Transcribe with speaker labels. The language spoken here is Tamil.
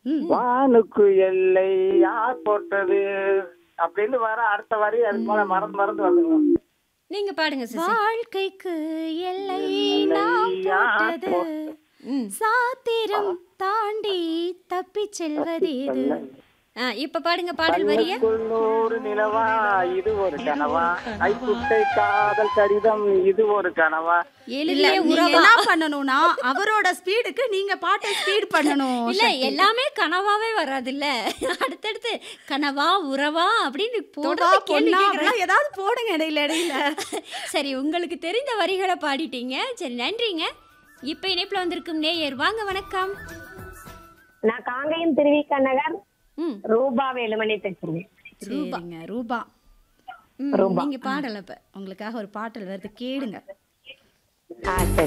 Speaker 1: ம்.
Speaker 2: வானுக்கு எல்லை யார் போட்டது அப்படின்னு வர அடுத்த வரி அதுக்கு மேல மறந்து மறந்து வந்துங்க
Speaker 3: நீங்க பாடுங்க சிசி
Speaker 1: வாழ்க்கைக்கு எல்லை
Speaker 2: எல்லை
Speaker 1: நாம்
Speaker 2: யார்
Speaker 1: போட்டது
Speaker 2: போட்டது?
Speaker 3: ம்.
Speaker 1: சாத்திரம் தாண்டி தப்பிச் செல்வதேது
Speaker 3: ஆ, இப்ப பாடுங்க பாடல் வரிய
Speaker 2: கண்ணுக்குள் நூறு நிலவா இது ஒரு கனவா கைக்குட்டை காதல் கடிதம் இது ஒரு கனவா
Speaker 1: இல்ல
Speaker 3: எழிலே
Speaker 1: நீங்க
Speaker 3: உறவா
Speaker 1: என்ன பண்ணணும்னா அவரோட ஸ்பீடுக்கு நீங்க பாட்டை ஸ்பீட் பண்ணணும்
Speaker 3: இல்ல
Speaker 1: சக்தி.
Speaker 3: எல்லாமே கனவாவே வராதுல்ல அடுத்தடுத்து கனவா உறவா அப்படின்னு
Speaker 1: தோடா,
Speaker 3: போடுறது கேள்வி
Speaker 1: பொன்னா,
Speaker 3: கேக்குறேன்.
Speaker 1: அப்படிலாம் ஏதாவது போடுங்க இடையில இடையில
Speaker 3: சரி உங்களுக்கு தெரிந்த வரிகளை பாடிட்டீங்க சரி நன்றிங்க இப்ப இணைப்புல வந்திருக்கும் நேயர் வாங்க வணக்கம்
Speaker 4: நான் காங்கேயம் திருவிக நகர்
Speaker 3: ம்
Speaker 4: ரூபா வேலுமணி பேசுறேன்
Speaker 1: சரிங்க ரூபா
Speaker 3: ம்,
Speaker 4: ரூபா.
Speaker 3: நீங்க பாடல இப்ப
Speaker 1: உங்களுக்காக ஒரு பாட்டல் வருது கேளுங்க
Speaker 4: ஆ சரி